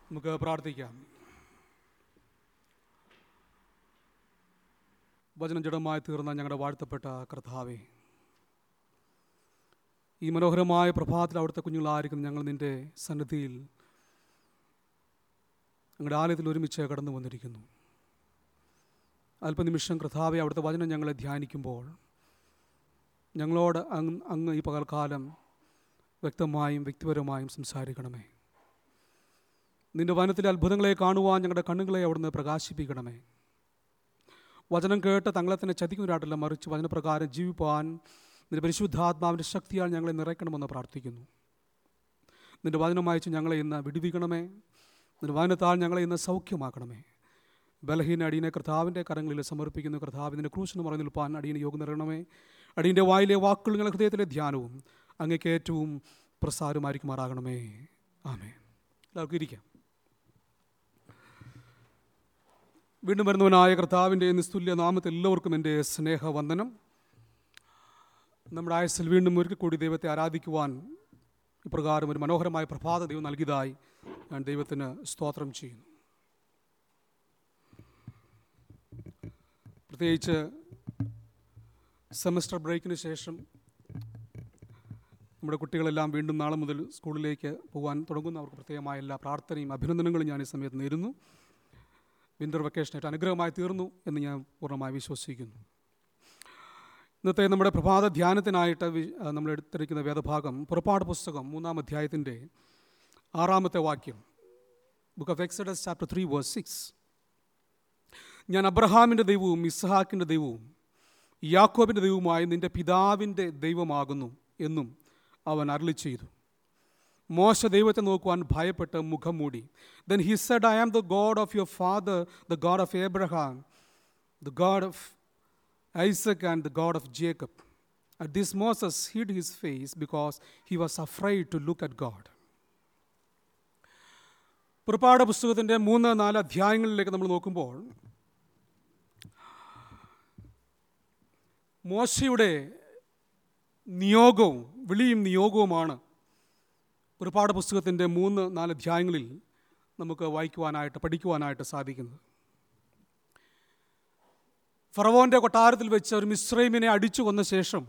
നമുക്ക് പ്രാർത്ഥിക്കാം വചനം ജഡമായി തീർന്ന ഞങ്ങളുടെ വാഴ്ത്തപ്പെട്ട കർത്താവെ ഈ മനോഹരമായ പ്രഭാതത്തിൽ അവിടുത്തെ കുഞ്ഞുങ്ങളായിരിക്കും ഞങ്ങൾ നിൻ്റെ സന്നിധിയിൽ ഞങ്ങളുടെ ആലയത്തിൽ ഒരുമിച്ച് കടന്നു വന്നിരിക്കുന്നു അല്പനിമിഷം കർത്താവെ അവിടുത്തെ വചനം ഞങ്ങളെ ധ്യാനിക്കുമ്പോൾ ഞങ്ങളോട് അങ്ങ് അങ്ങ് ഈ പകൽക്കാലം വ്യക്തമായും വ്യക്തിപരമായും സംസാരിക്കണമേ നിന്റെ വനത്തിലെ അത്ഭുതങ്ങളെ കാണുവാൻ ഞങ്ങളുടെ കണ്ണുകളെ അവിടുന്ന് പ്രകാശിപ്പിക്കണമേ വചനം കേട്ട് തങ്ങളെ തന്നെ ചതിക്കുന്നവരായിട്ടല്ല മറിച്ച് വചനപ്രകാരം ജീവിപ്പാൻ നിന്റെ പരിശുദ്ധാത്മാവിൻ്റെ ശക്തിയാൽ ഞങ്ങളെ നിറയ്ക്കണമെന്ന് പ്രാർത്ഥിക്കുന്നു നിന്റെ വചനം അയച്ച് ഞങ്ങളെ ഇന്ന് വിടുവിക്കണമേ നിന്റെ വചനത്താൽ ഞങ്ങളെ ഇന്ന് സൗഖ്യമാക്കണമേ ബലഹീന അടിയനെ കർത്താവിൻ്റെ കരങ്ങളിൽ സമർപ്പിക്കുന്നു കർത്താവ് നിന്റെ ക്രൂശെന്ന് പറഞ്ഞു നിൽപ്പാൻ അടിയന് യോഗം നിറയണമേ അടിയൻ്റെ വായിലെ വാക്കുകൾ ഞങ്ങളുടെ ഹൃദയത്തിലെ ധ്യാനവും അങ്ങേക്ക് ഏറ്റവും പ്രസാരമായിരിക്കുമാറാകണമേ ആമേ എല്ലാവർക്കും ഇരിക്കാം വീണ്ടും വരുന്നവനായ കർത്താവിൻ്റെ നിസ്തുല്യ നാമത്തിൽ എല്ലാവർക്കും എൻ്റെ സ്നേഹവന്ദനം നമ്മുടെ ആയസിൽ വീണ്ടും ഒരിക്കൽ കൂടി ദൈവത്തെ ആരാധിക്കുവാൻ ഇപ്രകാരം ഒരു മനോഹരമായ പ്രഭാത ദൈവം നൽകിയതായി ഞാൻ ദൈവത്തിന് സ്തോത്രം ചെയ്യുന്നു പ്രത്യേകിച്ച് സെമസ്റ്റർ ബ്രേക്കിന് ശേഷം നമ്മുടെ കുട്ടികളെല്ലാം വീണ്ടും നാളെ മുതൽ സ്കൂളിലേക്ക് പോകാൻ തുടങ്ങുന്ന അവർക്ക് പ്രത്യേകമായ എല്ലാ പ്രാർത്ഥനയും അഭിനന്ദനങ്ങളും ഞാൻ ഈ സമയത്ത് നേരുന്നു വിൻ്റർ വെക്കേഷനായിട്ട് അനുഗ്രഹമായി തീർന്നു എന്ന് ഞാൻ പൂർണ്ണമായി വിശ്വസിക്കുന്നു ഇന്നത്തെ നമ്മുടെ പ്രഭാത ധ്യാനത്തിനായിട്ട് വി- ആ, നമ്മൾ എടുത്തിരിക്കുന്ന വേദഭാഗം പുറപ്പാട് പുസ്തകം മൂന്നാം അധ്യായത്തിൻ്റെ ആറാമത്തെ വാക്യം book of Exodus chapter three verse six ഞാൻ അബ്രഹാമിൻ്റെ ദൈവവും ഇസ്ഹാക്കിൻ്റെ ദൈവവും യാക്കോബിൻ്റെ ദൈവവുമായി നിന്റെ പിതാവിൻ്റെ ദൈവമാകുന്നു എന്നും അവൻ അരളി ചെയ്തു മോശ ദൈവത്തെ നോക്കുവാൻ ഭയപ്പെട്ട് മുഖം മൂടി then he said I am the God of your father the God of Abraham the God of Isaac and the God of Jacob at this Moses hid his face because he was afraid to look at God പുറപ്പാട് പുസ്തകത്തിൻ്റെ മൂന്ന് നാല് അധ്യായങ്ങളിലേക്ക് നമ്മൾ നോക്കുമ്പോൾ മോശയുടെ നിയോഗവും വിളിയും നിയോഗവുമാണ് ഒരുപാട് പുസ്തകത്തിൻ്റെ മൂന്ന് നാല് അധ്യായങ്ങളിൽ നമുക്ക് വായിക്കുവാനായിട്ട് പഠിക്കുവാനായിട്ട് സാധിക്കുന്നത് ഫറവോൻ്റെ കൊട്ടാരത്തിൽ വെച്ച് ഒരു മിശ്രൈമിനെ അടിച്ചു കൊന്ന ശേഷം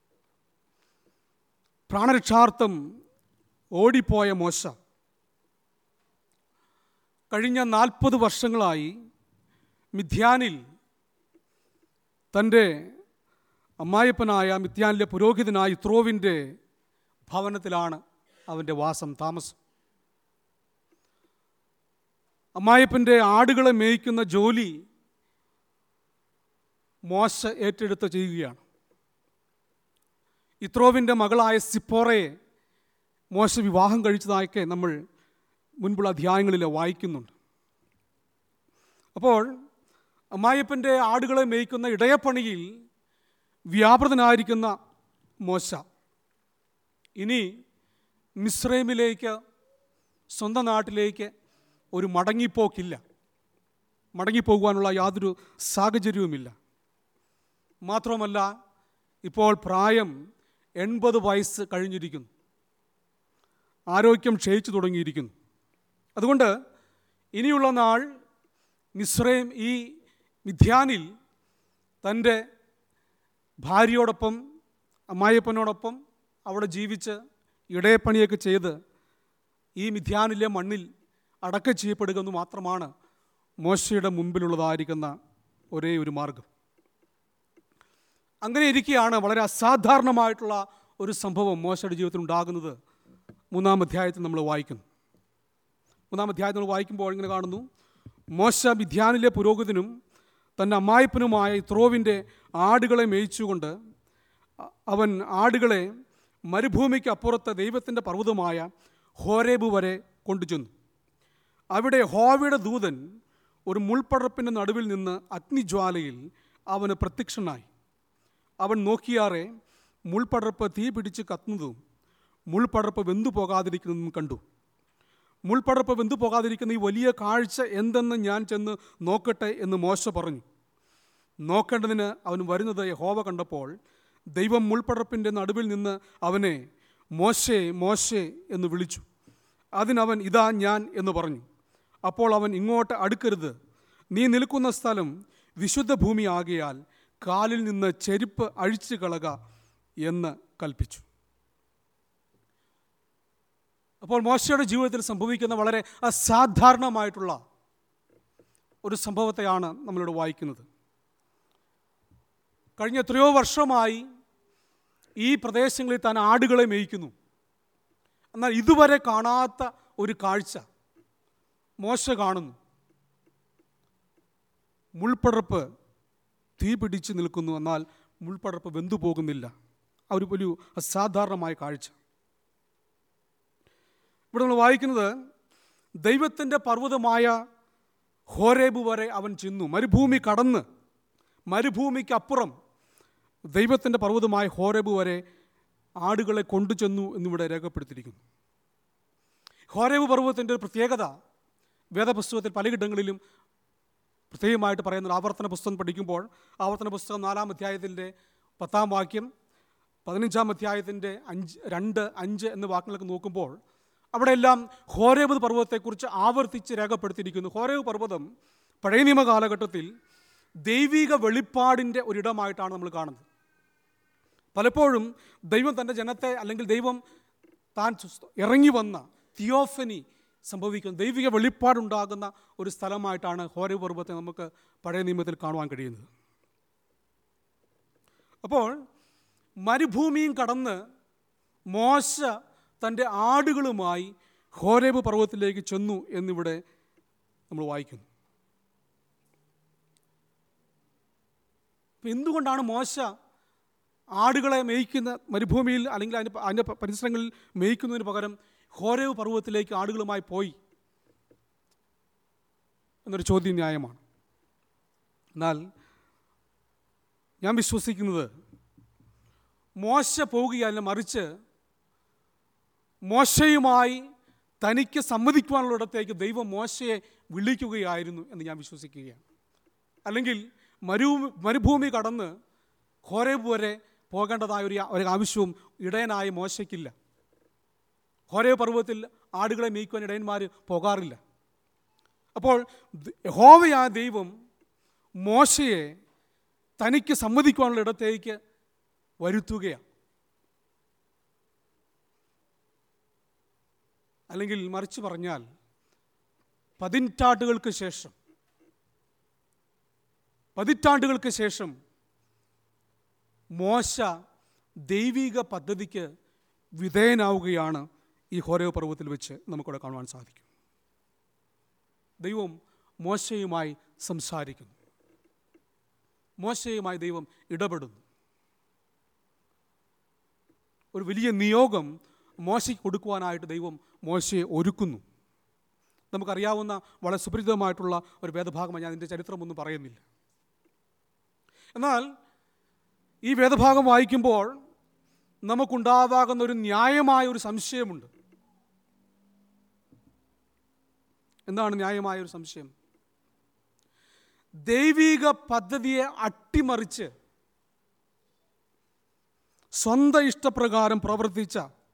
പ്രാണരക്ഷാർത്ഥം ഓടിപ്പോയ മോശ കഴിഞ്ഞ നാൽപ്പത് വർഷങ്ങളായി മിഥ്യാനിൽ തൻ്റെ അമ്മായപ്പനായ മിഥ്യാനിലെ പുരോഹിതനായ ഇത്രോവിൻ്റെ ഭവനത്തിലാണ് അവൻ്റെ വാസം താമസം അമ്മായപ്പൻ്റെ ആടുകളെ മേയ്ക്കുന്ന ജോലി മോശ ഏറ്റെടുത്ത് ചെയ്യുകയാണ് ഇത്രോവിൻ്റെ മകളായ സിപ്പോറയെ മോശ വിവാഹം കഴിച്ചതായൊക്കെ നമ്മൾ മുൻപുള്ള അധ്യായങ്ങളിൽ വായിക്കുന്നുണ്ട് അപ്പോൾ അമ്മായപ്പൻ്റെ ആടുകളെ മേയ്ക്കുന്ന ഇടയപ്പണിയിൽ വ്യാപൃതനായിരിക്കുന്ന മോശ ഇനി മിശ്രൈമിലേക്ക് സ്വന്തം നാട്ടിലേക്ക് ഒരു മടങ്ങിപ്പോക്കില്ല മടങ്ങിപ്പോകുവാനുള്ള യാതൊരു സാഹചര്യവുമില്ല മാത്രമല്ല ഇപ്പോൾ പ്രായം എൺപത് വയസ്സ് കഴിഞ്ഞിരിക്കുന്നു ആരോഗ്യം ക്ഷയിച്ചു തുടങ്ങിയിരിക്കുന്നു അതുകൊണ്ട് ഇനിയുള്ള നാൾ മിശ്രയും ഈ മിഥ്യാനിൽ തൻ്റെ ഭാര്യയോടൊപ്പം അമ്മായിയപ്പനോടൊപ്പം അവിടെ ജീവിച്ച് ഇടയപ്പണിയൊക്കെ ചെയ്ത് ഈ മിഥ്യാനിലെ മണ്ണിൽ അടക്കം ചെയ്യപ്പെടുക എന്ന് മാത്രമാണ് മോശയുടെ മുമ്പിലുള്ളതായിരിക്കുന്ന ഒരേ ഒരു മാർഗം അങ്ങനെ ഇരിക്കുകയാണ് വളരെ അസാധാരണമായിട്ടുള്ള ഒരു സംഭവം മോശയുടെ ജീവിതത്തിൽ ഉണ്ടാകുന്നത് മൂന്നാം അധ്യായത്തിൽ നമ്മൾ വായിക്കുന്നു മൂന്നാം അധ്യായത്തിൽ നമ്മൾ വായിക്കുമ്പോൾ ഇങ്ങനെ കാണുന്നു മോശ മിഥ്യാനിലെ പുരോഹിതനും തൻ്റെ അമ്മായിപ്പനുമായ ഇത്രോവിൻ്റെ ആടുകളെ മേയിച്ചുകൊണ്ട് അ- അവൻ ആടുകളെ മരുഭൂമിക്ക് അപ്പുറത്ത് ദൈവത്തിൻ്റെ പർവ്വതമായ ഹോരേബ് വരെ കൊണ്ടുചെന്നു അവിടെ ഹോവയുടെ ദൂതൻ ഒരു മുൾപ്പടർപ്പിൻ്റെ നടുവിൽ നിന്ന് അഗ്നിജ്വാലയിൽ അവന് പ്രത്യക്ഷനായി അവൻ നോക്കിയാറെ മുൾപടർപ്പ് തീ പിടിച്ച് കത്തുന്നതും മുൾപടർപ്പ് വെന്തു പോകാതിരിക്കുന്നതും കണ്ടു മുൾപടർപ്പ് വെന്തു പോകാതിരിക്കുന്ന ഈ വലിയ കാഴ്ച എന്തെന്ന് ഞാൻ ചെന്ന് നോക്കട്ടെ എന്ന് മോശ പറഞ്ഞു നോക്കേണ്ടതിന് അവൻ വരുന്നത് യഹോവ കണ്ടപ്പോൾ ദൈവം മുൾപടർപ്പിൻ്റെ നടുവിൽ നിന്ന് അവനെ മോശേ മോശേ എന്ന് വിളിച്ചു അതിനവൻ ഇതാ ഞാൻ എന്ന് പറഞ്ഞു അപ്പോൾ അവൻ ഇങ്ങോട്ട് അടുക്കരുത് നീ നിൽക്കുന്ന സ്ഥലം വിശുദ്ധ ഭൂമി ആകിയാൽ കാലിൽ നിന്ന് ചെരുപ്പ് അഴിച്ചു കളക എന്ന് കൽപ്പിച്ചു അപ്പോൾ മോശയുടെ ജീവിതത്തിൽ സംഭവിക്കുന്ന വളരെ അസാധാരണമായിട്ടുള്ള ഒരു സംഭവത്തെയാണ് നമ്മളിവിടെ വായിക്കുന്നത് കഴിഞ്ഞ എത്രയോ വർഷമായി ഈ പ്രദേശങ്ങളിൽ താൻ ആടുകളെ മേയ്ക്കുന്നു എന്നാൽ ഇതുവരെ കാണാത്ത ഒരു കാഴ്ച മോശ കാണുന്നു മുൾപ്പടർപ്പ് തീ പിടിച്ച് നിൽക്കുന്നു എന്നാൽ മുൾപ്പടർപ്പ് വെന്തു പോകുന്നില്ല ആ ഒരു ഒരു അസാധാരണമായ കാഴ്ച ഇവിടെ നമ്മൾ വായിക്കുന്നത് ദൈവത്തിൻ്റെ പർവ്വതമായ ഹോരേബ് വരെ അവൻ ചെന്നു മരുഭൂമി കടന്ന് മരുഭൂമിക്കപ്പുറം ദൈവത്തിൻ്റെ പർവ്വതമായ ഹോരേബ് വരെ ആടുകളെ കൊണ്ടുചെന്നു എന്നിവിടെ രേഖപ്പെടുത്തിയിരിക്കുന്നു ഹോരേബ് പർവ്വതത്തിൻ്റെ ഒരു പ്രത്യേകത വേദപുസ്തകത്തിൽ പലയിടങ്ങളിലും പ്രത്യേകമായിട്ട് പറയുന്നത് ആവർത്തന പുസ്തകം പഠിക്കുമ്പോൾ ആവർത്തന പുസ്തകം നാലാം അധ്യായത്തിൻ്റെ പത്താം വാക്യം പതിനഞ്ചാം അധ്യായത്തിൻ്റെ അഞ്ച് രണ്ട് അഞ്ച് എന്ന വാക്കുകളൊക്കെ നോക്കുമ്പോൾ അവിടെയെല്ലാം ഹോരേബ് പർവ്വതത്തെക്കുറിച്ച് ആവർത്തിച്ച് രേഖപ്പെടുത്തിയിരിക്കുന്നു ഹോരേബ് പർവ്വതം പഴയ നിയമ കാലഘട്ടത്തിൽ ദൈവിക വെളിപ്പാടിൻ്റെ ഒരിടമായിട്ടാണ് നമ്മൾ കാണുന്നത് പലപ്പോഴും ദൈവം തൻ്റെ ജനത്തെ അല്ലെങ്കിൽ ദൈവം താൻ ഇറങ്ങി വന്ന തിയോഫനി സംഭവിക്കുന്ന ദൈവിക വെളിപ്പാടുണ്ടാകുന്ന ഒരു സ്ഥലമായിട്ടാണ് ഹോരേ പർവ്വത്തെ നമുക്ക് പഴയ നിയമത്തിൽ കാണുവാൻ കഴിയുന്നത് അപ്പോൾ മരുഭൂമിയും കടന്ന് മോശ തൻ്റെ ആടുകളുമായി ഹോരേബ് പർവ്വതത്തിലേക്ക് ചെന്നു എന്നിവിടെ നമ്മൾ വായിക്കുന്നു അപ്പം എന്തുകൊണ്ടാണ് മോശ ആടുകളെ മേയ്ക്കുന്ന മരുഭൂമിയിൽ അല്ലെങ്കിൽ അതിൻ്റെ അതിൻ്റെ പരിസരങ്ങളിൽ മേയ്ക്കുന്നതിന് പകരം ഹോരേവ് പർവ്വതത്തിലേക്ക് ആടുകളുമായി പോയി എന്നൊരു ചോദ്യം ന്യായമാണ് എന്നാൽ ഞാൻ വിശ്വസിക്കുന്നത് മോശ പോവുകയല്ല മറിച്ച് മോശയുമായി തനിക്ക് സമ്മതിക്കുവാനുള്ളിടത്തേക്ക് ദൈവം മോശയെ വിളിക്കുകയായിരുന്നു എന്ന് ഞാൻ വിശ്വസിക്കുകയാണ് അല്ലെങ്കിൽ മരു മരുഭൂമി കടന്ന് ഹോരേബ് വരെ പോകേണ്ടതായ ഒരു ഒരു ആവശ്യവും ഇടയനായ മോശയ്ക്കില്ല ഹോരേ പർവ്വതത്തിൽ ആടുകളെ മേയ്ക്കുവാൻ ഇടയന്മാർ പോകാറില്ല അപ്പോൾ ഹോവയായ ദൈവം മോശയെ തനിക്ക് സമ്മതിക്കുവാനുള്ള ഇടത്തേക്ക് വരുത്തുകയാണ് അല്ലെങ്കിൽ മറിച്ച് പറഞ്ഞാൽ പതിറ്റാണ്ടുകൾക്ക് ശേഷം പതിറ്റാണ്ടുകൾക്ക് ശേഷം മോശ ദൈവിക പദ്ധതിക്ക് വിധേയനാവുകയാണ് ഈ ഹോരോ പർവ്വത്തിൽ വെച്ച് നമുക്കിവിടെ കാണുവാൻ സാധിക്കും ദൈവം മോശയുമായി സംസാരിക്കുന്നു മോശയുമായി ദൈവം ഇടപെടുന്നു ഒരു വലിയ നിയോഗം മോശയ്ക്ക് കൊടുക്കുവാനായിട്ട് ദൈവം മോശയെ ഒരുക്കുന്നു നമുക്കറിയാവുന്ന വളരെ സുപരിചിതമായിട്ടുള്ള ഒരു വേദഭാഗമാണ് ഞാൻ അതിൻ്റെ ചരിത്രമൊന്നും പറയുന്നില്ല എന്നാൽ ഈ വേദഭാഗം വായിക്കുമ്പോൾ നമുക്കുണ്ടാവാകുന്ന ഒരു ന്യായമായ ഒരു സംശയമുണ്ട് എന്താണ് ന്യായമായ ഒരു സംശയം ദൈവിക പദ്ധതിയെ അട്ടിമറിച്ച് സ്വന്തം ഇഷ്ടപ്രകാരം പ്രവർത്തിച്ച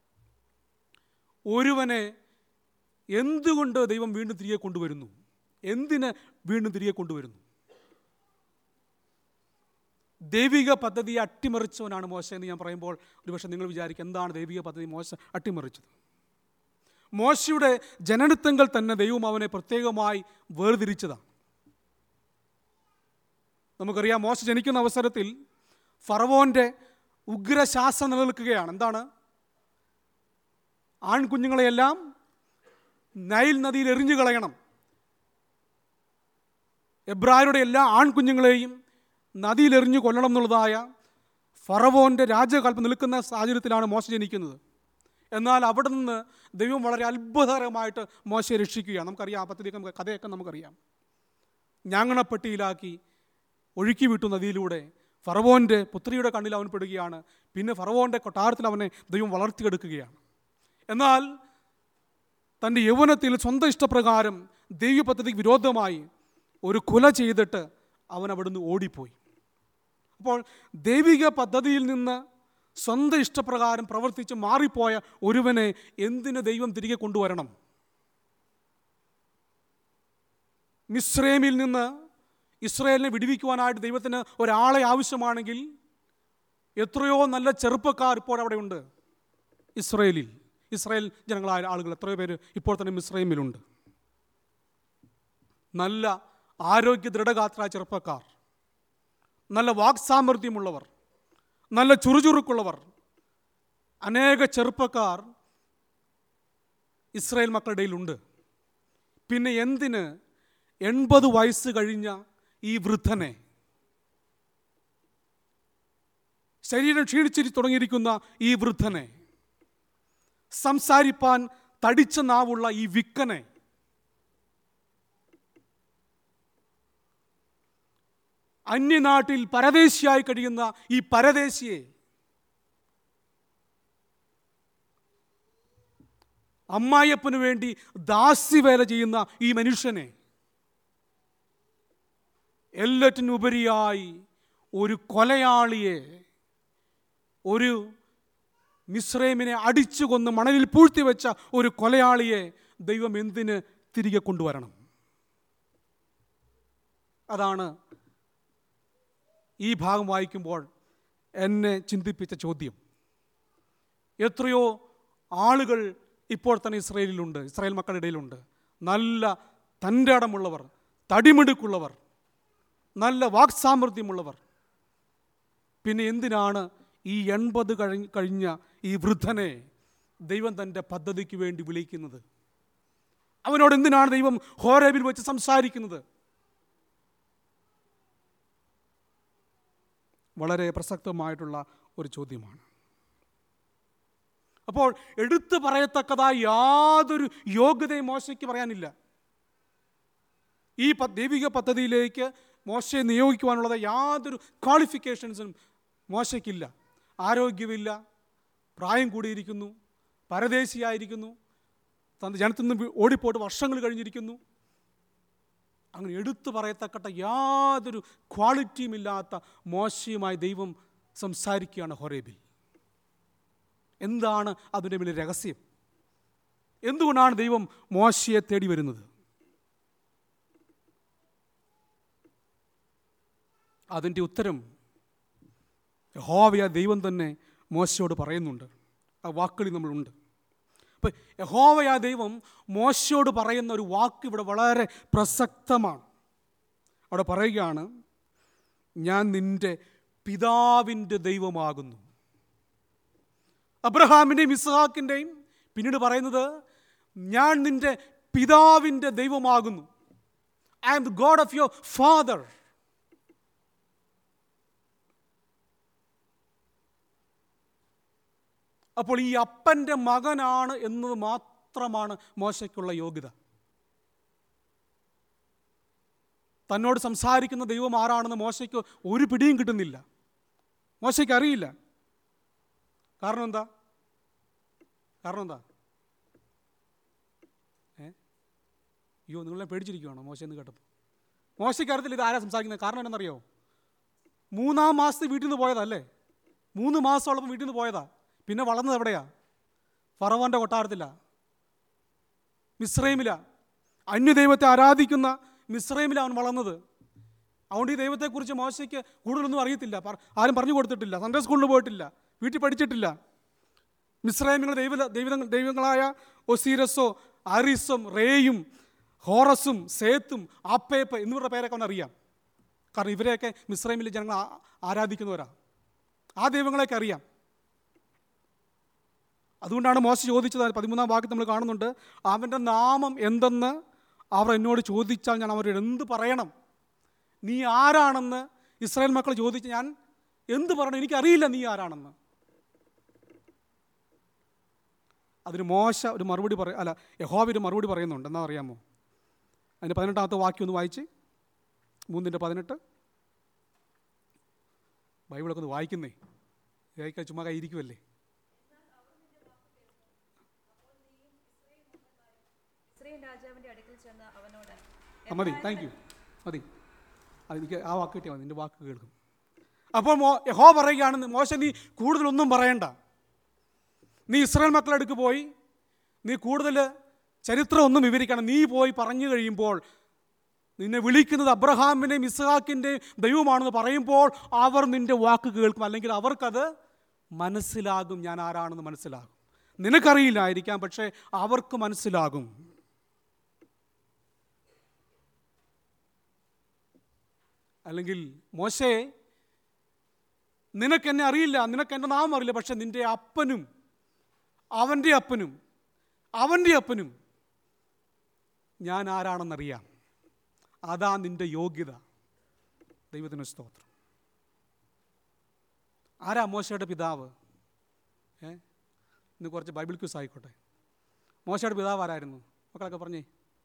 ഒരുവനെ എന്തുകൊണ്ട് ദൈവം വീണ്ടും തിരികെ കൊണ്ടുവരുന്നു എന്തിന് വീണ്ടും തിരികെ കൊണ്ടുവരുന്നു ദൈവിക പദ്ധതിയെ അട്ടിമറിച്ചവനാണ് മോശ എന്ന് ഞാൻ പറയുമ്പോൾ ഒരുപക്ഷെ നിങ്ങൾ വിചാരിക്കും എന്താണ് ദൈവിക പദ്ധതി മോശ അട്ടിമറിച്ചത് മോശയുടെ ജനനത്വങ്ങൾ തന്നെ ദൈവം അവനെ പ്രത്യേകമായി വേർതിരിച്ചതാണ് നമുക്കറിയാം മോശ ജനിക്കുന്ന അവസരത്തിൽ ഫറവോൻ്റെ ഉഗ്രശാസം നിലനിൽക്കുകയാണ് എന്താണ് ആൺകുഞ്ഞുങ്ങളെയെല്ലാം നൈൽ നദിയിൽ എറിഞ്ഞു കളയണം എബ്രായരുടെ എല്ലാ ആൺകുഞ്ഞുങ്ങളെയും നദിയിൽ എറിഞ്ഞു കൊല്ലണം എന്നുള്ളതായ ഫറവോൻ്റെ രാജകൽപ്പം നിൽക്കുന്ന സാഹചര്യത്തിലാണ് മോശ ജനിക്കുന്നത് എന്നാൽ അവിടെ നിന്ന് ദൈവം വളരെ അത്ഭുതകരമായിട്ട് മോശയെ രക്ഷിക്കുകയാണ് നമുക്കറിയാം ആ പദ്ധതിയൊക്കെ നമുക്ക് കഥയൊക്കെ നമുക്കറിയാം ഞാങ്ങണപ്പെട്ടിയിലാക്കി ഒഴുക്കി വിട്ടു നദിയിലൂടെ ഫറവോൻ്റെ പുത്രിയുടെ കണ്ണിൽ അവൻ പെടുകയാണ് പിന്നെ ഫറവോൻ്റെ കൊട്ടാരത്തിൽ അവനെ ദൈവം വളർത്തിയെടുക്കുകയാണ് എന്നാൽ തൻ്റെ യൗവനത്തിൽ സ്വന്തം ഇഷ്ടപ്രകാരം ദൈവ പദ്ധതിക്ക് വിരോധമായി ഒരു കുല ചെയ്തിട്ട് അവൻ അവിടുന്ന് ഓടിപ്പോയി അപ്പോൾ ദൈവിക പദ്ധതിയിൽ നിന്ന് സ്വന്തം ഇഷ്ടപ്രകാരം പ്രവർത്തിച്ച് മാറിപ്പോയ ഒരുവനെ എന്തിന് ദൈവം തിരികെ കൊണ്ടുവരണം മിസ്രൈമിൽ നിന്ന് ഇസ്രയേലിനെ വിടുവിക്കുവാനായിട്ട് ദൈവത്തിന് ഒരാളെ ആവശ്യമാണെങ്കിൽ എത്രയോ നല്ല ചെറുപ്പക്കാർ ഇപ്പോൾ അവിടെ ഉണ്ട് ഇസ്രയേലിൽ ഇസ്രായേൽ ജനങ്ങളായ ആളുകൾ എത്രയോ പേര് ഇപ്പോൾ തന്നെ മിസ്രൈമിലുണ്ട് നല്ല ആരോഗ്യ ദൃഢഗാത്ര ചെറുപ്പക്കാർ നല്ല വാക്സാമർഥ്യമുള്ളവർ നല്ല ചുറുചുറുക്കുള്ളവർ അനേക ചെറുപ്പക്കാർ ഇസ്രായേൽ മക്കളുടെ ഇടയിലുണ്ട് പിന്നെ എന്തിന് എൺപത് വയസ്സ് കഴിഞ്ഞ ഈ വൃദ്ധനെ ശരീരം ക്ഷീണിച്ചിരി തുടങ്ങിയിരിക്കുന്ന ഈ വൃദ്ധനെ സംസാരിപ്പാൻ തടിച്ച നാവുള്ള ഈ വിക്കനെ അന്യനാട്ടിൽ പരദേശിയായി കഴിയുന്ന ഈ പരദേശിയെ അമ്മായിയപ്പന് വേണ്ടി ദാസ്യവേല ചെയ്യുന്ന ഈ മനുഷ്യനെ എല്ലാറ്റിനുപരിയായി ഒരു കൊലയാളിയെ ഒരു മിശ്രൈമിനെ അടിച്ചു കൊന്ന് മണലിൽ പൂഴ്ത്തിവെച്ച ഒരു കൊലയാളിയെ ദൈവം എന്തിന് തിരികെ കൊണ്ടുവരണം അതാണ് ഈ ഭാഗം വായിക്കുമ്പോൾ എന്നെ ചിന്തിപ്പിച്ച ചോദ്യം എത്രയോ ആളുകൾ ഇപ്പോൾ തന്നെ ഇസ്രയേലിലുണ്ട് ഇസ്രായേൽ മക്കളുടെ ഇടയിലുണ്ട് നല്ല തൻ്റെ അടമുള്ളവർ തടിമിടുക്കുള്ളവർ നല്ല വാക്സാമർഥ്യമുള്ളവർ പിന്നെ എന്തിനാണ് ഈ എൺപത് കഴിഞ്ഞ കഴിഞ്ഞ ഈ വൃദ്ധനെ ദൈവം തൻ്റെ പദ്ധതിക്ക് വേണ്ടി വിളിക്കുന്നത് അവനോട് എന്തിനാണ് ദൈവം ഹോരേബിൽ വെച്ച് സംസാരിക്കുന്നത് വളരെ പ്രസക്തമായിട്ടുള്ള ഒരു ചോദ്യമാണ് അപ്പോൾ എടുത്തു പറയത്തക്കതായ യാതൊരു യോഗ്യതയും മോശയ്ക്ക് പറയാനില്ല ഈ പ- ദൈവിക പദ്ധതിയിലേക്ക് മോശയെ നിയോഗിക്കുവാനുള്ളത് യാതൊരു ക്വാളിഫിക്കേഷൻസും മോശയ്ക്കില്ല ആരോഗ്യമില്ല പ്രായം കൂടിയിരിക്കുന്നു പരദേശിയായിരിക്കുന്നു തൻ്റെ ജനത്തിൽ നിന്ന് വി- ഓടിപ്പോയിട്ട് വർഷങ്ങൾ കഴിഞ്ഞിരിക്കുന്നു അങ്ങനെ എടുത്തു പറയത്തക്കട്ട യാതൊരു ക്വാളിറ്റിയും ഇല്ലാത്ത മോശയുമായി ദൈവം സംസാരിക്കുകയാണ് ഹൊറേബിൽ എന്താണ് അതിൻ്റെ വലിയ രഹസ്യം എന്തുകൊണ്ടാണ് ദൈവം മോശയെ തേടി വരുന്നത് അതിൻ്റെ ഉത്തരം യഹോവയ ദൈവം തന്നെ മോശയോട് പറയുന്നുണ്ട് ആ വാക്കുകളിൽ നമ്മളുണ്ട് അപ്പം യഹോവയ ദൈവം മോശയോട് പറയുന്ന ഒരു വാക്ക് ഇവിടെ വളരെ പ്രസക്തമാണ് അവിടെ പറയുകയാണ് ഞാൻ നിൻ്റെ പിതാവിൻ്റെ ദൈവമാകുന്നു അബ്രഹാമിൻ്റെയും ഇസ്ഹാക്കിൻ്റെയും പിന്നീട് പറയുന്നത് ഞാൻ നിൻ്റെ പിതാവിൻ്റെ ദൈവമാകുന്നു I am the God of your father അപ്പോൾ ഈ അപ്പൻ്റെ മകനാണ് എന്നത് മാത്രമാണ് മോശയ്ക്കുള്ള യോഗ്യത തന്നോട് സംസാരിക്കുന്ന ദൈവം ആരാണെന്ന് മോശയ്ക്ക് ഒരു പിടിയും കിട്ടുന്നില്ല മോശയ്ക്ക് അറിയില്ല കാരണം എന്താ കാരണം എന്താ ഏ അയ്യോ നിങ്ങളെ പേടിച്ചിരിക്കുകയാണോ മോശ എന്ന് കേട്ടപ്പോൾ മോശയ്ക്ക് അറിയത്തില്ല ഇത് ആരാ സംസാരിക്കുന്നത് കാരണം എന്താണെന്നറിയോ മൂന്നാം മാസത്തിൽ വീട്ടിൽ നിന്ന് പോയതല്ലേ മൂന്ന് മാസത്തോളം വീട്ടിൽ നിന്ന് പോയതാ പിന്നെ വളർന്നത് എവിടെയാ ഫറവോൻ്റെ കൊട്ടാരത്തില മിശ്രൈമില അന്യദൈവത്തെ ആരാധിക്കുന്ന മിശ്രൈമില അവൻ വളർന്നത് അതുകൊണ്ട് ഈ ദൈവത്തെക്കുറിച്ച് മോശയ്ക്ക് കൂടുതലൊന്നും അറിയത്തില്ല പറ- ആരും പറഞ്ഞു കൊടുത്തിട്ടില്ല സൺഡേ സ്കൂളിൽ പോയിട്ടില്ല വീട്ടിൽ പഠിച്ചിട്ടില്ല മിശ്രൈമികൾ ദൈവ ദൈവ ദൈവങ്ങളായ ഒസീരസോ ആരിസും റേയും ഹോറസും സേത്തും ആപ്പേപ്പ് എന്നിവരുടെ പേരൊക്കെ അവൻ അറിയാം കാരണം ഇവരെയൊക്കെ മിശ്രൈമിലെ ജനങ്ങൾ ആ- ആരാധിക്കുന്നവരാ ആ ദൈവങ്ങളെയൊക്കെ അറിയാം അതുകൊണ്ടാണ് മോശ ചോദിച്ചത് പതിമൂന്നാം വാക്യം നമ്മൾ കാണുന്നുണ്ട് അവൻ്റെ നാമം എന്തെന്ന് അവർ എന്നോട് ചോദിച്ചാൽ ഞാൻ അവരോട് എന്ത് പറയണം നീ ആരാണെന്ന് ഇസ്രായേൽ മക്കൾ ചോദിച്ച് ഞാൻ എന്ത് പറയണം എനിക്കറിയില്ല നീ ആരാണെന്ന് അതിന് മോശ ഒരു മറുപടി പറ അല്ല യഹോവ ഒരു മറുപടി പറയുന്നുണ്ട് എന്താ അറിയാമോ അതിൻ്റെ പതിനെട്ടാമത്തെ വാക്യം ഒന്ന് വായിച്ച് മൂന്നിൻ്റെ പതിനെട്ട് ബൈബിളൊക്കെ ഒന്ന് വായിക്കുന്നേ വായിക്കാൻ ചുമ്മാ കൈയിരിക്കുമല്ലേ ഇസ്രയേൽ രാജാവിന്റെ അടുക്കൽ ചെന്ന് അവനോട് ആ, മതി താങ്ക് യു മതി അത് എനിക്ക് ആ വാക്ക് കിട്ടിയാൽ മതി നിൻ്റെ വാക്ക് കേൾക്കും അപ്പോൾ മോ യഹോ പറയുകയാണ് മോശ നീ കൂടുതലൊന്നും പറയണ്ട നീ ഇസ്രായേൽ മക്കളുടെ അടുക്ക് പോയി നീ കൂടുതൽ ചരിത്രം ഒന്നും വിവരിക്കണം നീ പോയി പറഞ്ഞു കഴിയുമ്പോൾ നിന്നെ വിളിക്കുന്നത് അബ്രഹാമിൻ്റെയും ഇസ്ഹാക്കിൻ്റെയും ദൈവമാണെന്ന് പറയുമ്പോൾ അവർ നിന്റെ വാക്ക് കേൾക്കും അല്ലെങ്കിൽ അവർക്കത് മനസ്സിലാകും ഞാൻ ആരാണെന്ന് മനസ്സിലാകും നിനക്കറിയില്ലായിരിക്കാം പക്ഷേ അവർക്ക് മനസ്സിലാകും അല്ലെങ്കിൽ മോശേ നിനക്കെന്നെ അറിയില്ല നിനക്ക് എൻ്റെ നാമം അറിയില്ല പക്ഷെ നിന്റെ അപ്പനും അവൻ്റെ അപ്പനും അവൻ്റെ അപ്പനും ഞാൻ ആരാണെന്നറിയാം അതാ നിന്റെ യോഗ്യത ദൈവത്തിന് സ്തോത്രം ആരാ മോശയുടെ പിതാവ് ഏ ഇന്ന് കുറച്ച് ബൈബിൾ ക്യൂസ് ആയിക്കോട്ടെ മോശയുടെ പിതാവ് ആരായിരുന്നു മക്കളൊക്കെ പറഞ്ഞേ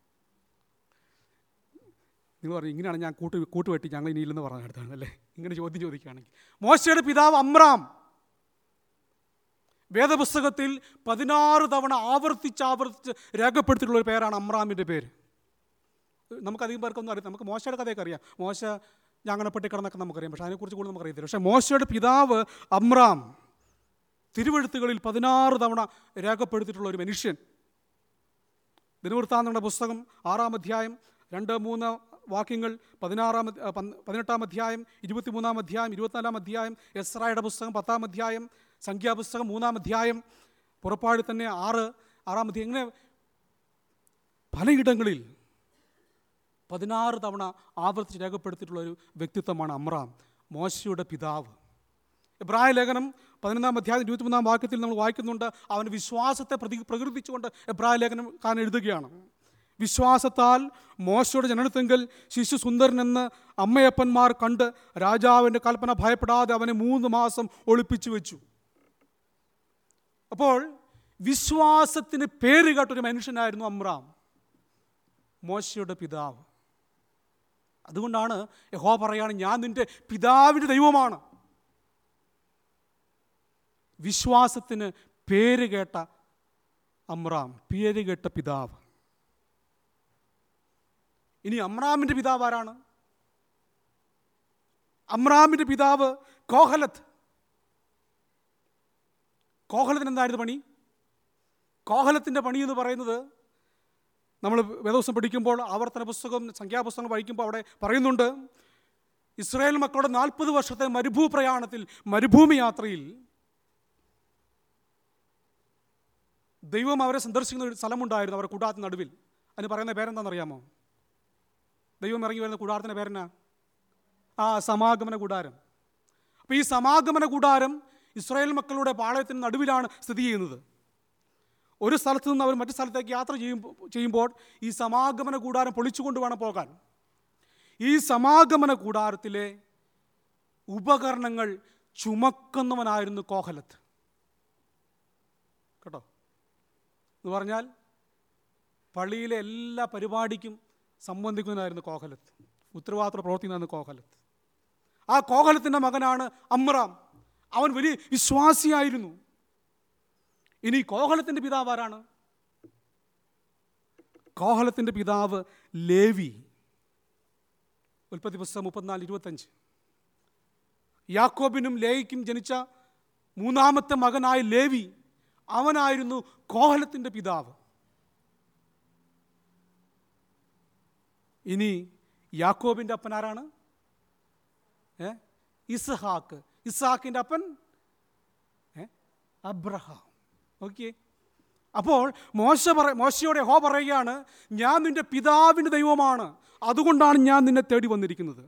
നിങ്ങൾ പറഞ്ഞു ഇങ്ങനെയാണ് ഞാൻ കൂട്ട് കൂട്ടുവെട്ടി ഞങ്ങൾ ഇനി ഇല്ലെന്ന് പറഞ്ഞ അടുത്താണ് അല്ലേ ഇങ്ങനെ ചോദ്യം ചോദിക്കുകയാണെങ്കിൽ മോശയുടെ പിതാവ് അമ്രാം വേദപുസ്തകത്തിൽ പതിനാറ് തവണ ആവർത്തിച്ച് ആവർത്തിച്ച് രേഖപ്പെടുത്തിയിട്ടുള്ള ഒരു പേരാണ് അമ്രാമിൻ്റെ പേര് നമുക്കധികം പേർക്കൊന്നും അറിയാം നമുക്ക് മോശയുടെ കഥയൊക്കെ അറിയാം മോശ ഞാങ്ങണപ്പെട്ടി കിടന്നൊക്കെ നമുക്കറിയാം പക്ഷേ അതിനെക്കുറിച്ച് കൂടുതൽ നമുക്കറിയത്തില്ല പക്ഷേ മോശയുടെ പിതാവ് അമ്രാം തിരുവഴുത്തുകളിൽ പതിനാറ് തവണ രേഖപ്പെടുത്തിയിട്ടുള്ള ഒരു മനുഷ്യൻ ദിനവൃത്താന്തങ്ങളുടെ പുസ്തകം ആറാം അധ്യായം രണ്ട് മൂന്ന് വാക്യങ്ങൾ പതിനാറാം അധ്യ- ആ, പന്ത്- പതിനെട്ടാം അധ്യായം ഇരുപത്തിമൂന്നാം അധ്യായം ഇരുപത്തിനാലാം അധ്യായം എസ്രായുടെ പുസ്തകം പത്താം അധ്യായം സംഖ്യാപുസ്തകം മൂന്നാം അധ്യായം പുറപ്പാട് തന്നെ ആറ് ആറാം അധ്യായം ഇങ്ങനെ പലയിടങ്ങളിൽ പതിനാറ് തവണ ആവർത്തിച്ച് രേഖപ്പെടുത്തിയിട്ടുള്ള ഒരു വ്യക്തിത്വമാണ് അമ്രാം മോശയുടെ പിതാവ് എബ്രായ ലേഖനം പതിനൊന്നാം അധ്യായം ഇരുപത്തിമൂന്നാം വാക്യത്തിൽ നമ്മൾ വായിക്കുന്നുണ്ട് അവൻ വിശ്വാസത്തെ പ്രതി പ്രകീർത്തിച്ചുകൊണ്ട് എബ്രായ ലേഖനം കാൻ എഴുതുകയാണ് വിശ്വാസത്താൽ മോശയുടെ ജനനത്തെങ്കിൽ ശിശു സുന്ദരനെന്ന് അമ്മയപ്പന്മാർ കണ്ട് രാജാവിൻ്റെ കൽപ്പന ഭയപ്പെടാതെ അവനെ മൂന്ന് മാസം ഒളിപ്പിച്ചു വെച്ചു അപ്പോൾ വിശ്വാസത്തിന് പേര് കേട്ടൊരു മനുഷ്യനായിരുന്നു അമ്രാം മോശയുടെ പിതാവ് അതുകൊണ്ടാണ് യഹോ പറയാണ് ഞാൻ നിന്റെ പിതാവിൻ്റെ ദൈവമാണ് വിശ്വാസത്തിന് പേര് കേട്ട അമ്രാം പേര് കേട്ട പിതാവ് ഇനി അമ്രാമിൻ്റെ പിതാവ് ആരാണ് അമ്രാമിൻ്റെ പിതാവ് കോഹലത്ത് കോഹലത്തിന് എന്തായിരുന്നു പണി കോഹലത്തിൻ്റെ പണി എന്ന് പറയുന്നത് നമ്മൾ വേദോസം പഠിക്കുമ്പോൾ ആവർത്തന പുസ്തകം സംഖ്യാപുസ്തകം പഠിക്കുമ്പോൾ അവിടെ പറയുന്നുണ്ട് ഇസ്രായേൽ മക്കളുടെ നാൽപ്പത് വർഷത്തെ മരുഭൂ പ്രയാണത്തിൽ മരുഭൂമി യാത്രയിൽ ദൈവം അവരെ സന്ദർശിക്കുന്ന ഒരു സ്ഥലമുണ്ടായിരുന്നു അവരുടെ കൂടാത്ത നടുവിൽ അതിന് പറയുന്ന പേരെന്താണെന്നറിയാമോ ദൈവം ഇറങ്ങി വരുന്ന കൂടാരത്തിൻ്റെ പേരെന്നാ ആ സമാഗമന കൂടാരം അപ്പോൾ ഈ സമാഗമന കൂടാരം ഇസ്രായേൽ മക്കളുടെ പാളയത്തിന് നടുവിലാണ് സ്ഥിതി ചെയ്യുന്നത് ഒരു സ്ഥലത്ത് നിന്ന് അവർ മറ്റു സ്ഥലത്തേക്ക് യാത്ര ചെയ്യുമ്പോൾ ചെയ്യുമ്പോൾ ഈ സമാഗമന കൂടാരം പൊളിച്ചുകൊണ്ട് വേണം പോകാൻ ഈ സമാഗമന കൂടാരത്തിലെ ഉപകരണങ്ങൾ ചുമക്കുന്നവനായിരുന്നു കോഹലത്ത് കേട്ടോ എന്ന് പറഞ്ഞാൽ പള്ളിയിലെ എല്ലാ പരിപാടിക്കും സംബന്ധിക്കുന്നതായിരുന്നു കോഹലത്ത് ഉത്തരവാദിത്ത പ്രവർത്തിക്കുന്നതായിരുന്നു കോഹലത്ത് ആ കോഹലത്തിൻ്റെ മകനാണ് അമ്രാം അവൻ വലിയ വിശ്വാസിയായിരുന്നു ഇനി കോഹലത്തിൻ്റെ പിതാവ് ആരാണ് കോഹലത്തിൻ്റെ പിതാവ് ലേവി ഉൽപ്പത്തി പുസ്തകം മുപ്പത്തിനാല് ഇരുപത്തഞ്ച് യാക്കോബിനും ലേയ്ക്കും ജനിച്ച മൂന്നാമത്തെ മകനായ ലേവി അവനായിരുന്നു കോഹലത്തിൻ്റെ പിതാവ് ഇനി യാക്കോബിൻ്റെ അപ്പൻ ആരാണ് ഏ ഇസ്ഹാക്ക് ഇസ്ഹാക്കിൻ്റെ അപ്പൻ ഏ അബ്രഹാം ഓക്കെ അപ്പോൾ മോശ പറ മോശയോടെ ഹോ പറയുകയാണ് ഞാൻ നിന്റെ പിതാവിൻ്റെ ദൈവമാണ് അതുകൊണ്ടാണ് ഞാൻ നിന്നെ തേടി വന്നിരിക്കുന്നത്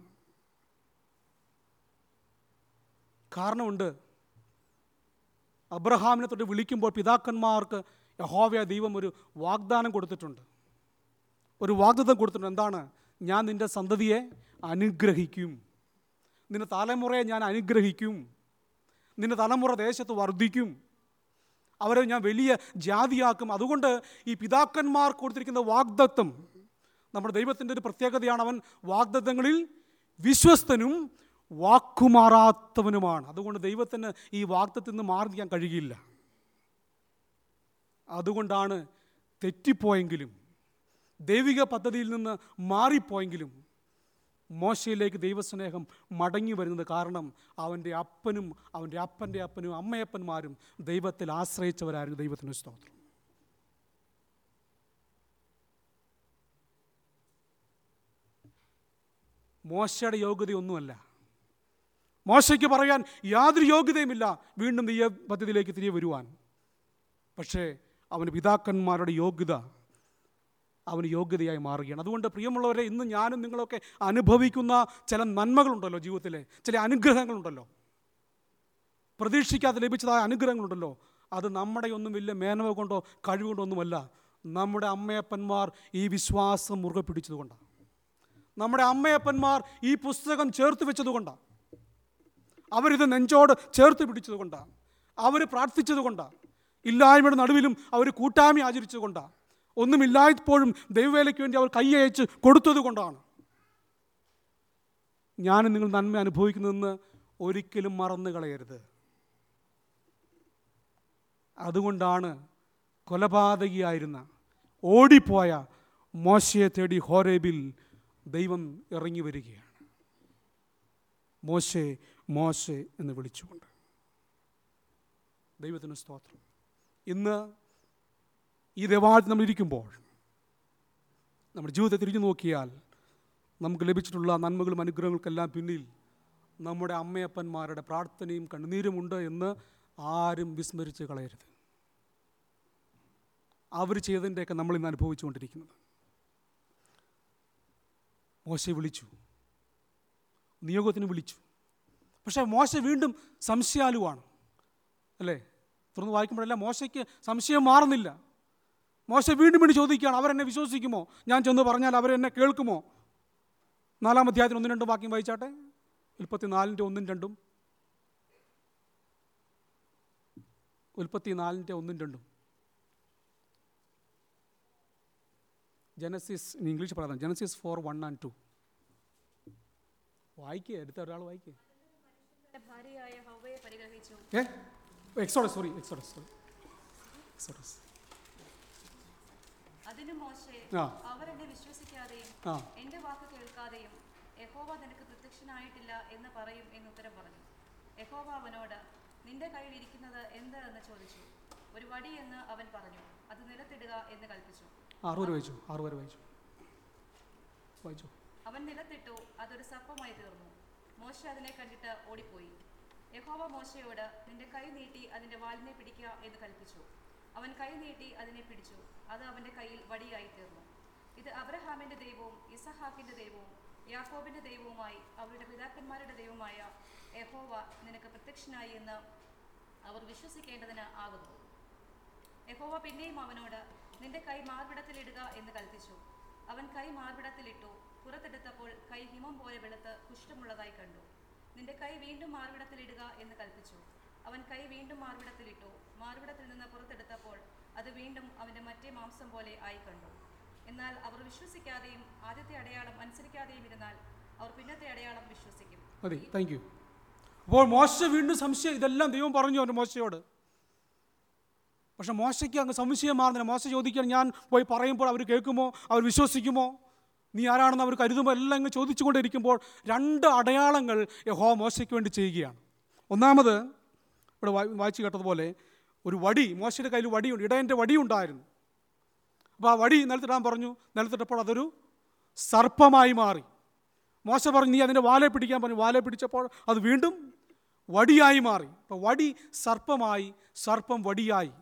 കാരണമുണ്ട് അബ്രഹാമിനെ തൊട്ട് വിളിക്കുമ്പോൾ പിതാക്കന്മാർക്ക് യഹോവയ ദൈവം ഒരു വാഗ്ദാനം കൊടുത്തിട്ടുണ്ട് ഒരു വാഗ്ദത്തം കൊടുത്തിട്ടുണ്ട് എന്താണ് ഞാൻ നിൻ്റെ സന്തതിയെ അനുഗ്രഹിക്കും നിന്റെ തലമുറയെ ഞാൻ അനുഗ്രഹിക്കും നിന്റെ തലമുറ ദേശത്ത് വർദ്ധിക്കും അവരെ ഞാൻ വലിയ ജാതിയാക്കും അതുകൊണ്ട് ഈ പിതാക്കന്മാർ കൊടുത്തിരിക്കുന്ന വാഗ്ദത്തം നമ്മുടെ ദൈവത്തിൻ്റെ ഒരു പ്രത്യേകതയാണ് അവൻ വാഗ്ദത്തങ്ങളിൽ വിശ്വസ്തനും വാക്കുമാറാത്തവനുമാണ് അതുകൊണ്ട് ദൈവത്തിന് ഈ വാഗ്ദത്തിൽ നിന്ന് മാറി നിൽക്കാൻ കഴിയില്ല അതുകൊണ്ടാണ് തെറ്റിപ്പോയെങ്കിലും ദൈവിക പദ്ധതിയിൽ നിന്ന് മാറിപ്പോയെങ്കിലും മോശയിലേക്ക് ദൈവസ്നേഹം മടങ്ങി വരുന്നത് കാരണം അവൻ്റെ അപ്പനും അവൻ്റെ അപ്പൻ്റെ അപ്പനും അമ്മയപ്പന്മാരും ദൈവത്തിൽ ആശ്രയിച്ചവരായിരുന്നു ദൈവത്തിൻ്റെ സ്തോത്രം മോശയുടെ യോഗ്യതയൊന്നുമല്ല മോശയ്ക്ക് പറയാൻ യാതൊരു യോഗ്യതയുമില്ല വീണ്ടും ഈ പദ്ധതിയിലേക്ക് തിരികെ വരുവാൻ പക്ഷേ അവന് പിതാക്കന്മാരുടെ യോഗ്യത അവന് യോഗ്യതയായി മാറുകയാണ് അതുകൊണ്ട് പ്രിയമുള്ളവരെ ഇന്ന് ഞാനും നിങ്ങളൊക്കെ അനുഭവിക്കുന്ന ചില നന്മകളുണ്ടല്ലോ ജീവിതത്തിലെ ചില അനുഗ്രഹങ്ങളുണ്ടല്ലോ പ്രതീക്ഷിക്കാതെ ലഭിച്ചതായ അനുഗ്രഹങ്ങളുണ്ടല്ലോ അത് നമ്മുടെ ഒന്നും വലിയ മേനവ കൊണ്ടോ കഴിവ് കൊണ്ടോ ഒന്നുമല്ല നമ്മുടെ അമ്മയപ്പന്മാർ ഈ വിശ്വാസം മുറുകെ പിടിച്ചതുകൊണ്ടാണ് നമ്മുടെ അമ്മയപ്പന്മാർ ഈ പുസ്തകം ചേർത്ത് വെച്ചതുകൊണ്ടാണ് അവരിത് നെഞ്ചോട് ചേർത്ത് പിടിച്ചതുകൊണ്ടാണ് അവർ പ്രാർത്ഥിച്ചതുകൊണ്ടാണ് ഇല്ലായ്മയുടെ നടുവിലും അവർ കൂട്ടായ്മ ആചരിച്ചതുകൊണ്ടാണ് ഒന്നുമില്ലായ്പോഴും ദൈവവേലയ്ക്ക് വേണ്ടി അവർ കൈയയച്ച് കൊടുത്തതുകൊണ്ടാണ് ഞാനും നിങ്ങൾ നന്മ അനുഭവിക്കുന്നതെന്ന് ഒരിക്കലും മറന്നു കളയരുത് അതുകൊണ്ടാണ് കൊലപാതകിയായിരുന്ന ഓടിപ്പോയ മോശയെ തേടി ഹോരേബിൽ ദൈവം ഇറങ്ങി വരികയാണ് മോശെ മോശെ എന്ന് വിളിച്ചുകൊണ്ട് ദൈവത്തിന് സ്തോത്രം ഇന്ന് ഈ ദേവാലയത്തിൽ നമ്മൾ ഇരിക്കുമ്പോൾ നമ്മുടെ ജീവിതത്തെ തിരിഞ്ഞു നോക്കിയാൽ നമുക്ക് ലഭിച്ചിട്ടുള്ള നന്മകളും അനുഗ്രഹങ്ങൾക്കെല്ലാം പിന്നിൽ നമ്മുടെ അമ്മയപ്പന്മാരുടെ പ്രാർത്ഥനയും കണ്ണുനീരുമുണ്ട് എന്ന് ആരും വിസ്മരിച്ച് കളയരുത് അവർ ചെയ്തതിൻ്റെയൊക്കെ നമ്മൾ ഇന്ന് അനുഭവിച്ചുകൊണ്ടിരിക്കുന്നത് മോശ വിളിച്ചു നിയോഗത്തിന് വിളിച്ചു പക്ഷേ മോശ വീണ്ടും സംശയാലുവാണ് അല്ലേ തുറന്ന് വായിക്കുമ്പോഴെല്ലാം മോശയ്ക്ക് സംശയം മാറുന്നില്ല മോശ വീണ്ടും വീണ്ടും ചോദിക്കുകയാണ് അവരെന്നെ വിശ്വസിക്കുമോ ഞാൻ ചെന്ന് പറഞ്ഞാൽ അവരെന്നെ കേൾക്കുമോ നാലാം അധ്യായത്തിന് ഒന്നും രണ്ടും വാക്യം വായിച്ചാട്ടെ ഉൽപ്പത്തി നാലിൻ്റെ ഒന്നും രണ്ടും ഉൽപ്പത്തി നാലിൻ്റെ ഒന്നും രണ്ടും ജനസിസ് ഇംഗ്ലീഷ് പറയാം Genesis four one and two വായിക്കുക എടുത്ത ഒരാൾ വായിക്കുക തന്റെ ഭാര്യയായ ഹവ്വയെ പരിഗ്രഹിച്ചു ഏ Exodus sorry Exodus sorry Exodus അതിന് മോശെ ആ. അവർ എന്നെ വിശ്വസിക്കാതെയും ആ എന്റെ വാക്ക് കേൾക്കാതെയും യഹോവ നിനക്ക് പ്രത്യക്ഷനായിട്ടില്ല എന്ന് പറയും എന്ന് ഉത്തരം പറഞ്ഞു യഹോവ അവനോട് നിന്റെ കയ്യിൽ ഇരിക്കുന്നത് എന്ത് എന്ന് ചോദിച്ചു ഒരു വടി എന്ന് അവൻ പറഞ്ഞു അത് നിലത്തിടുക എന്ന് കൽപ്പിച്ചു ആറ് വരെ വായിച്ചു ആറ് വരെ വായിച്ചു വായിച്ചു അവൻ നിലത്തിട്ടു അതൊരു സർപ്പമായി തീർന്നു മോശ അതിനെ കണ്ടിട്ട് ഓടിപ്പോയി യഹോവ മോശയോട് നിന്റെ കൈ നീട്ടി അതിന്റെ വാലിനെ പിടിക്കുക എന്ന് കൽപ്പിച്ചു അവൻ കൈ നീട്ടി അതിനെ പിടിച്ചു അത് അവന്റെ കയ്യിൽ വടിയായി തീർന്നു ഇത് അബ്രഹാമിന്റെ ദൈവവും ഇസഹാക്കിന്റെ ദൈവവും യാക്കോബിന്റെ ദൈവവുമായി അവരുടെ പിതാക്കന്മാരുടെ ദൈവമായ യഹോവ നിനക്ക് പ്രത്യക്ഷനായി എന്ന് അവർ വിശ്വസിക്കേണ്ടതിന് ആകുന്നു യഹോവ പിന്നെയും അവനോട് നിന്റെ കൈ മാർവിടത്തിലിടുക എന്ന് കൽപ്പിച്ചു അവൻ കൈ മാർവിടത്തിലിട്ടു പുറത്തെടുത്തപ്പോൾ കൈ ഹിമം പോലെ വെളുത്ത് കുഷ്ഠമുള്ളതായി കണ്ടു നിന്റെ കൈ വീണ്ടും മാർവിടത്തിലിടുക എന്ന് കൽപ്പിച്ചു അവൻ കൈ വീണ്ടും മാർവിടത്തിലിട്ടു മാർവിടത്തിൽ നിന്ന് പുറത്തെടുത്തപ്പോൾ അത് വീണ്ടും അവന്റെ മറ്റേ മാംസം പോലെ ആയി കണ്ടു എന്നാൽ അവർ വിശ്വസിക്കാതെയും ആദ്യത്തെ അടയാളം അനുസരിക്കാതെയും ഇരുന്നാൽ അവർ പിന്നത്തെ അടയാളം വിശ്വസിക്കും മതി താങ്ക് യു അപ്പോൾ മോശ വീണ്ടും സംശയം ഇതെല്ലാം ദൈവം പറഞ്ഞു അവൻ്റെ മോശയോട് പക്ഷെ മോശയ്ക്ക് അങ്ങ് സംശയം മാറുന്നില്ല മോശ ചോദിക്കാൻ ഞാൻ പോയി പറയുമ്പോൾ അവർ കേൾക്കുമോ അവർ വിശ്വസിക്കുമോ നീ ആരാണെന്ന് അവർ കരുതുമ്പോൾ എല്ലാം ഇങ്ങ് ചോദിച്ചുകൊണ്ടിരിക്കുമ്പോൾ രണ്ട് അടയാളങ്ങൾ യഹോ മോശയ്ക്ക് വേണ്ടി ചെയ്യുകയാണ് ഒന്നാമത് ഇവിടെ വായി- വായിച്ചു കേട്ടതുപോലെ ഒരു വടി മോശയുടെ കയ്യിൽ വടിയുണ്ട് ഇടയൻ്റെ വടിയുണ്ടായിരുന്നു അപ്പോൾ ആ വടി നിലത്തിടാൻ പറഞ്ഞു നിലത്തിട്ടപ്പോൾ അതൊരു സർപ്പമായി മാറി മോശ പറഞ്ഞു നീ അതിൻ്റെ വാലെ പിടിക്കാൻ പറഞ്ഞു വാലെ പിടിച്ചപ്പോൾ അത് വീണ്ടും വടിയായി മാറി അപ്പോൾ വടി സർപ്പമായി സർപ്പം വടിയായി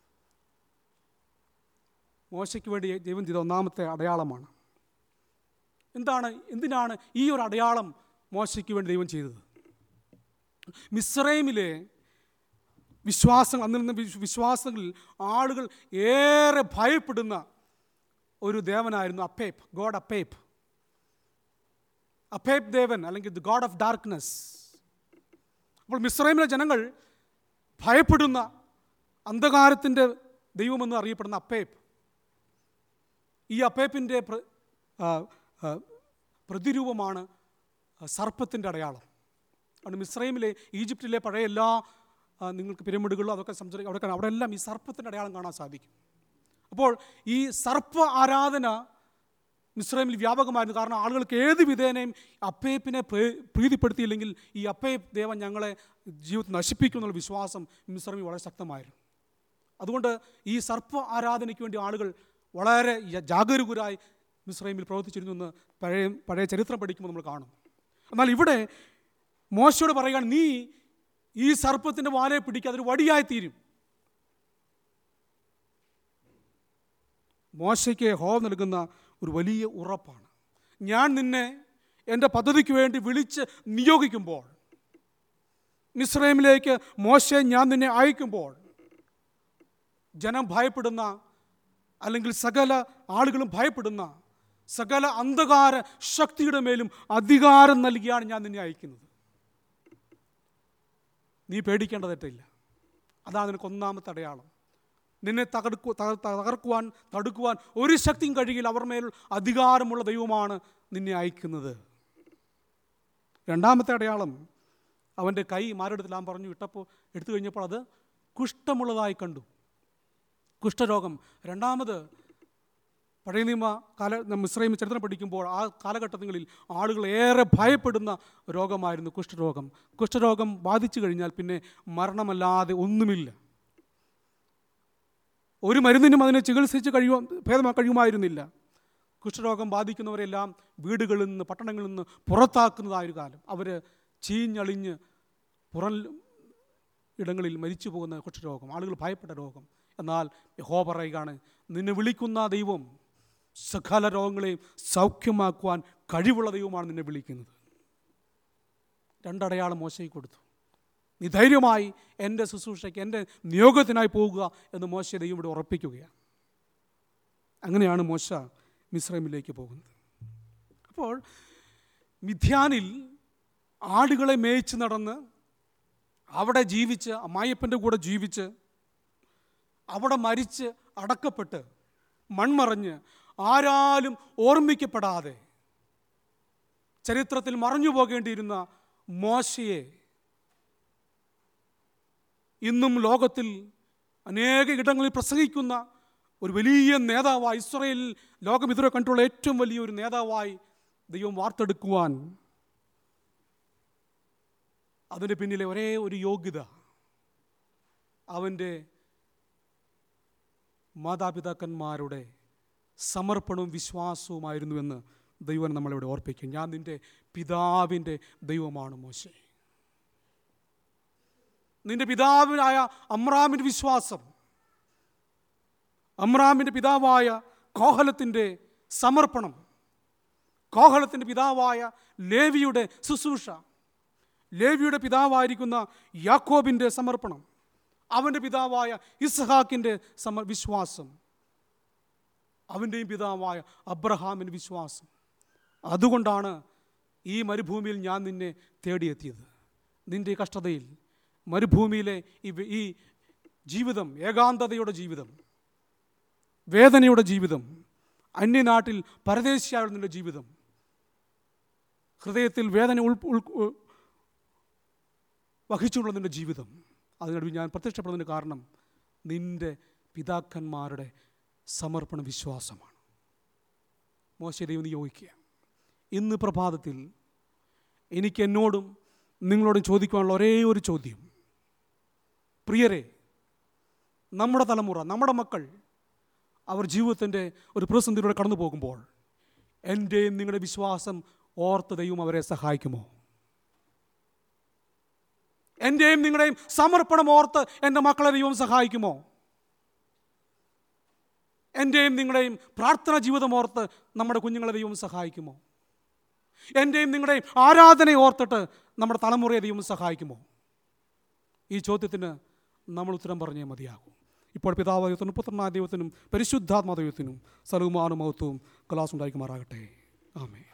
മോശയ്ക്ക് വേണ്ടി ദൈവം ചെയ്ത ഒന്നാമത്തെ അടയാളമാണ് എന്താണ് എന്തിനാണ് ഈ ഒരു അടയാളം മോശയ്ക്ക് വേണ്ടി ദൈവം ചെയ്തത് മിസ്രൈമിലെ വിശ്വാസങ്ങൾ അന്നിൽ നിന്ന് വിശ്വ- വിശ്വാസങ്ങളിൽ ആളുകൾ ഏറെ ഭയപ്പെടുന്ന ഒരു ദേവനായിരുന്നു അപ്പേപ്പ് ഗോഡ് അപ്പേപ്പ് അപ്പേപ്പ് ദേവൻ അല്ലെങ്കിൽ ദി ഗോഡ് ഓഫ് ഡാർക്ക്നെസ് അപ്പോൾ മിസ്രൈമിലെ ജനങ്ങൾ ഭയപ്പെടുന്ന അന്ധകാരത്തിൻ്റെ ദൈവമെന്ന് അറിയപ്പെടുന്ന അപ്പേപ്പ് ഈ അപ്പേപ്പിൻ്റെ പ്ര ആ, ആ, പ്രതിരൂപമാണ് സർപ്പത്തിൻ്റെ അടയാളം അതുകൊണ്ട് മിസ്രൈമിലെ ഈജിപ്തിലെ പഴയ എല്ലാ ആ, നിങ്ങൾക്ക് പിരമിഡുകളും അതൊക്കെ സംസാരിക്കും അവിടെ കാണാം അവിടെ എല്ലാം ഈ സർപ്പത്തിൻ്റെ അടയാളം കാണാൻ സാധിക്കും അപ്പോൾ ഈ സർപ്പ ആരാധന മിസ്രൈമിൽ വ്യാപകമായിരുന്നു കാരണം ആളുകൾക്ക് ഏത് വിധേനയും അപ്പേപ്പിനെ പ്രേ- പ്രീതിപ്പെടുത്തിയില്ലെങ്കിൽ ഈ അപ്പേപ്പ് ദേവൻ ഞങ്ങളെ ജീവിതത്തിൽ നശിപ്പിക്കും എന്നുള്ള വിശ്വാസം മിസ്രൈമിൽ വളരെ ശക്തമായിരുന്നു അതുകൊണ്ട് ഈ സർപ്പ ആരാധനയ്ക്ക് വേണ്ടി ആളുകൾ വളരെ യ- ജാഗരൂകരായി മിസ്രൈമിൽ പ്രവർത്തിച്ചിരുന്നു എന്ന് പഴയ പഴയ ചരിത്രം പഠിക്കുമ്പോൾ നമ്മൾ കാണും എന്നാൽ ഇവിടെ മോശയോട് പറയുകയാണ് നീ ഈ സർപ്പത്തിൻ്റെ വാലയെ പിടിക്കുക അതൊരു വടിയായി തീരും മോശയ്ക്ക് ഹോ നൽകുന്ന ഒരു വലിയ ഉറപ്പാണ് ഞാൻ നിന്നെ എൻ്റെ പദ്ധതിക്ക് വേണ്ടി വിളിച്ച് നിയോഗിക്കുമ്പോൾ മിസ്രൈമിലേക്ക് മോശയെ ഞാൻ നിന്നെ അയക്കുമ്പോൾ ജനം ഭയപ്പെടുന്ന അല്ലെങ്കിൽ സകല ആളുകളും ഭയപ്പെടുന്ന സകല അന്ധകാര ശക്തിയുടെ മേലും അധികാരം നൽകിയാണ് ഞാൻ നിന്നെ അയക്കുന്നത് നീ പേടിക്കേണ്ട തെറ്റില്ല അതാണ് നിനക്ക് ഒന്നാമത്തെ അടയാളം നിന്നെ തകർക്കു തക- തകർക്കുവാൻ തടുക്കുവാൻ ഒരു ശക്തിയും കഴിയില്ല അവർ മേൽ അധികാരമുള്ള ദൈവമാണ് നിന്നെ അയക്കുന്നത് രണ്ടാമത്തെ അടയാളം അവൻ്റെ കൈ മാരെടുത്തിലാൻ പറഞ്ഞു ഇട്ടപ്പോൾ എടുത്തു കഴിഞ്ഞപ്പോൾ അത് കുഷ്ഠമുള്ളതായി കണ്ടു കുഷ്ഠരോഗം രണ്ടാമത് പഴയ നിയമ കാല മിശ്രൈം ചരിത്രം പഠിക്കുമ്പോൾ ആ കാലഘട്ടങ്ങളിൽ ആളുകൾ ഏറെ ഭയപ്പെടുന്ന രോഗമായിരുന്നു കുഷ്ഠരോഗം കുഷ്ഠരോഗം ബാധിച്ചു കഴിഞ്ഞാൽ പിന്നെ മരണമല്ലാതെ ഒന്നുമില്ല ഒരു മരുന്നിനും അതിനെ ചികിത്സിച്ച് കഴിയുവാൻ ഭേദമാ കഴിയുമായിരുന്നില്ല കുഷ്ഠരോഗം ബാധിക്കുന്നവരെല്ലാം വീടുകളിൽ നിന്ന് പട്ടണങ്ങളിൽ നിന്ന് പുറത്താക്കുന്നതായ ഒരു കാലം അവർ ചീഞ്ഞളിഞ്ഞ് പുറം ഇടങ്ങളിൽ മരിച്ചു പോകുന്ന കുഷ്ഠരോഗം ആളുകൾ ഭയപ്പെട്ട രോഗം എന്നാൽ യഹോ പറയുകയാണ് നിന്നെ വിളിക്കുന്ന ദൈവം സകല രോഗങ്ങളെയും സൗഖ്യമാക്കുവാൻ കഴിവുള്ള ദൈവമാണ് നിന്നെ വിളിക്കുന്നത് രണ്ടടയാളം മോശയ്ക്ക് കൊടുത്തു നീ ധൈര്യമായി എൻ്റെ ശുശ്രൂഷയ്ക്ക് എൻ്റെ നിയോഗത്തിനായി പോകുക എന്ന് മോശ ദൈവം ഇവിടെ ഉറപ്പിക്കുകയാണ് അങ്ങനെയാണ് മോശ മിശ്രമിലേക്ക് പോകുന്നത് അപ്പോൾ മിഥ്യാനിൽ ആടുകളെ മേയിച്ച് നടന്ന് അവിടെ ജീവിച്ച് അമ്മായിയപ്പൻ്റെ കൂടെ ജീവിച്ച് അവിടെ മരിച്ച് അടക്കപ്പെട്ട് മൺമറഞ്ഞ് ആരാലും ഓർമ്മിക്കപ്പെടാതെ ചരിത്രത്തിൽ മറഞ്ഞു പോകേണ്ടിയിരുന്ന മോശയെ ഇന്നും ലോകത്തിൽ അനേക ഇടങ്ങളിൽ പ്രസംഗിക്കുന്ന ഒരു വലിയ നേതാവായി ഇസ്രയേൽ ലോകം ഇതുവരെ കണ്ടുള്ള ഏറ്റവും വലിയ ഒരു നേതാവായി ദൈവം വാർത്തെടുക്കുവാൻ അതിൻ്റെ പിന്നിലെ ഒരേ ഒരു യോഗ്യത അവൻ്റെ മാതാപിതാക്കന്മാരുടെ സമർപ്പണവും വിശ്വാസവുമായിരുന്നുവെന്ന് ദൈവം നമ്മളിവിടെ ഓർപ്പിക്കും ഞാൻ നിൻ്റെ പിതാവിൻ്റെ ദൈവമാണ് മോശെ നിന്റെ പിതാവിനായ അമ്രാമിൻ്റെ വിശ്വാസം അമ്രാമിൻ്റെ പിതാവായ കോഹലത്തിൻ്റെ സമർപ്പണം കോഹലത്തിൻ്റെ പിതാവായ ലേവിയുടെ ശുശ്രൂഷ ലേവിയുടെ പിതാവായിരിക്കുന്ന യാക്കോബിൻ്റെ സമർപ്പണം അവൻ്റെ പിതാവായ ഇസ്ഹാക്കിൻ്റെ സമ വിശ്വാസം അവൻ്റെയും പിതാവായ അബ്രഹാമിൻ്റെ വിശ്വാസം അതുകൊണ്ടാണ് ഈ മരുഭൂമിയിൽ ഞാൻ നിന്നെ തേടിയെത്തിയത് നിൻ്റെ ഈ കഷ്ടതയിൽ മരുഭൂമിയിലെ ഈ വെ- ഈ ജീവിതം ഏകാന്തതയുടെ ജീവിതം വേദനയുടെ ജീവിതം അന്യനാട്ടിൽ പരദേശിയായുള്ള നിന്റെ ജീവിതം ഹൃദയത്തിൽ വേദന ഉൾ ഉൾ ഉ- വഹിച്ചുള്ള നിന്റെ ജീവിതം അതിനടുവിൽ ഞാൻ പ്രത്യക്ഷപ്പെടുന്നതിന് കാരണം നിന്റെ പിതാക്കന്മാരുടെ സമർപ്പണ വിശ്വാസമാണ് മോശ ദൈവം നിയോഗിക്കുക ഇന്ന് പ്രഭാതത്തിൽ എനിക്ക് എന്നോടും നിങ്ങളോടും ചോദിക്കുവാനുള്ള ഒരേ ഒരു ചോദ്യം പ്രിയരെ നമ്മുടെ തലമുറ നമ്മുടെ മക്കൾ അവർ ജീവിതത്തിൻ്റെ ഒരു പ്രതിസന്ധിയിലൂടെ കടന്നു പോകുമ്പോൾ എൻ്റെയും നിങ്ങളുടെ വിശ്വാസം ഓർത്ത് ദൈവം അവരെ സഹായിക്കുമോ എൻ്റെയും നിങ്ങളുടെയും സമർപ്പണം ഓർത്ത് എൻ്റെ മക്കളെ ദൈവം സഹായിക്കുമോ എൻ്റെയും നിങ്ങളുടെയും പ്രാർത്ഥന ജീവിതം ഓർത്ത് നമ്മുടെ കുഞ്ഞുങ്ങളെ ദൈവം സഹായിക്കുമോ എൻ്റെയും നിങ്ങളുടെയും ആരാധന ഓർത്തിട്ട് നമ്മുടെ തലമുറയെ ദൈവം സഹായിക്കുമോ ഈ ചോദ്യത്തിന് നമ്മൾ ഉത്തരം പറഞ്ഞേ മതിയാകൂ ഇപ്പോൾ പിതാവ് ദൈവത്തിനും പുത്രനായ ദൈവത്തിനും പരിശുദ്ധാത്മ ദൈവത്തിനും സലവുമാനും മഹത്വവും കലാസുണ്ടായിക്കുമാറാകട്ടെ ആമേ